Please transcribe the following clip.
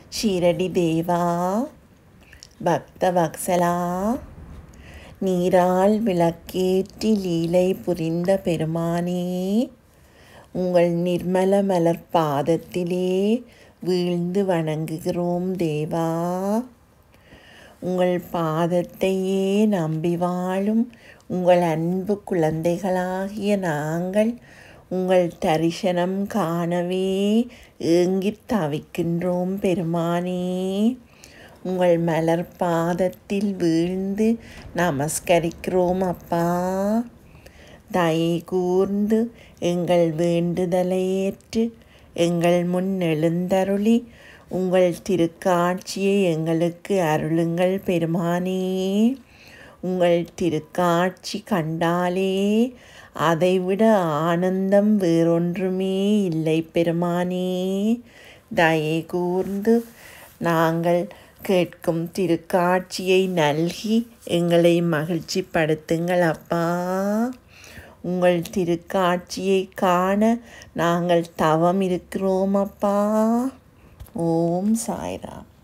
ஷீரடி தேவா பக்த வக்சலா நீரால் விளக்கேற்றி லீலை புரிந்த பெருமானே உங்கள் நிர்மல மலர் பாதத்திலே வீழ்ந்து வணங்குகிறோம் தேவா உங்கள் பாதத்தையே நம்பி வாழும் உங்கள் அன்பு குழந்தைகளாகிய நாங்கள் உங்கள் தரிசனம் காணவே ஏங்கித் தவிக்கின்றோம் பெருமானே உங்கள் மலர் பாதத்தில் வீழ்ந்து நமஸ்கரிக்கிறோம் அப்பா தயை கூர்ந்து எங்கள் வேண்டுதலை ஏற்று எங்கள் முன் எழுந்தருளி உங்கள் திருக்காட்சியை எங்களுக்கு அருளுங்கள் பெருமானே உங்கள் திருக்காட்சி கண்டாலே அதைவிட ஆனந்தம் வேறொன்றுமே இல்லை பெருமானே தயை கூர்ந்து நாங்கள் கேட்கும் திருக்காட்சியை நல்கி எங்களை மகிழ்ச்சிப்படுத்துங்கள் அப்பா உங்கள் திருக்காட்சியை காண நாங்கள் தவம் இருக்கிறோம் அப்பா ஓம் சாய்ராம்